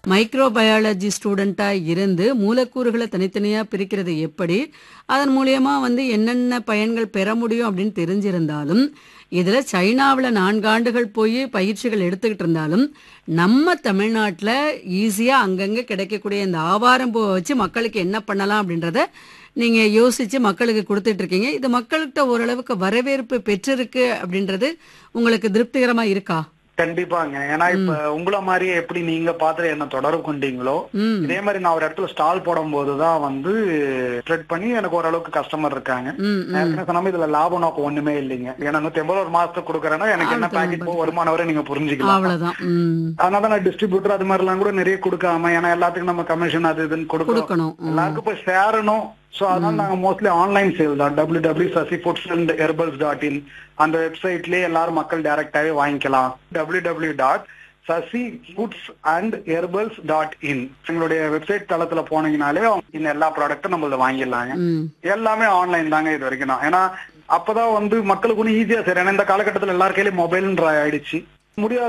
Microbiology ஸ்டூடெண்டா இருந்து மூலக்கூறுகளை தனித்தனியா பிரிக்கிறது எப்படி அதன் மூலியமா வந்து என்னென்ன பயன்கள் பெற முடியும் அப்படின்னு தெரிஞ்சிருந்தாலும் இதுல சைனாவுல நான்கு ஆண்டுகள் போய் பயிற்சிகள் எடுத்துக்கிட்டு இருந்தாலும் நம்ம தமிழ்நாட்டுல ஈஸியா அங்கங்க கிடைக்கக்கூடிய இந்த ஆவாரம் பூவை வச்சு மக்களுக்கு என்ன பண்ணலாம் அப்படின்றத நீங்க யோசிச்சு மக்களுக்கு கொடுத்துட்டு இருக்கீங்க இது மக்கள்கிட்ட ஓரளவுக்கு வரவேற்பு பெற்றிருக்கு அப்படின்றது உங்களுக்கு திருப்திகரமா இருக்கா கண்டிப்பாங்க ஏன்னா இப்ப உங்கள மாதிரியே எப்படி நீங்க பார்த்து என்ன தொடர்பு கொண்டீங்களோ ம் இதே மாதிரி நான் ஒரு இடத்துல ஸ்டால் போடும் போதுதான் வந்து ஸ்ப்ரெட் பண்ணி எனக்கு ஓரளவுக்கு கஸ்டமர் இருக்காங்க ம் ம் ஏற்கனவே சொன்ன இதுல லாபம் நோக்கம் ஒண்ணுமே இல்லைங்க ஏன்னா நூத்தி ஐம்பது ஒரு மாசத்துக்கு கொடுக்குறேன்னா எனக்கு என்ன பேக்கெட் போ வருமானம் வரை நீங்க புரிஞ்சுக்கலாம் அவ்வளவுதான் ம் அதனால நான் டிஸ்ட்ரிபியூட்டர் அது மாதிரி எல்லாம் கூட நிறைய கொடுக்காம ஏன்னா எல்லாத்துக்கும் நம்ம கமிஷன் அது இதுன்னு கொடுக்கணும் கொடுக்கணும் ம். எல்லாருக்கும் போய் சேரணும் சோ அதனால நாங்க மோஸ்ட்லி ஆன்லைன் சேல் தான் W W Sasi foods and herbals dot in அந்த வெப்சைட்லயே எல்லாரும் மக்கள் டைரக்டாவே வாங்கிக்கலாம் W W dot Sasi foods and herbals dot in எங்களுடைய வெப்சைட் தளத்துல போனீங்கனாலே இந்த எல்லா ப்ராடக்ட்டும் நம்மள வாங்கிடலாங்க ம் எல்லாமே ஆன்லைன் தாங்க இது வரைக்கும் தான் ஏன்னா அப்பதான் வந்து மக்களுக்கு ஒன்றும் ஈஸியா சரி ஏன்னா இந்த காலகட்டத்துல எல்லார் கையிலயும் மொபைல்ன்ற ஆயிடுச்சு முடியாத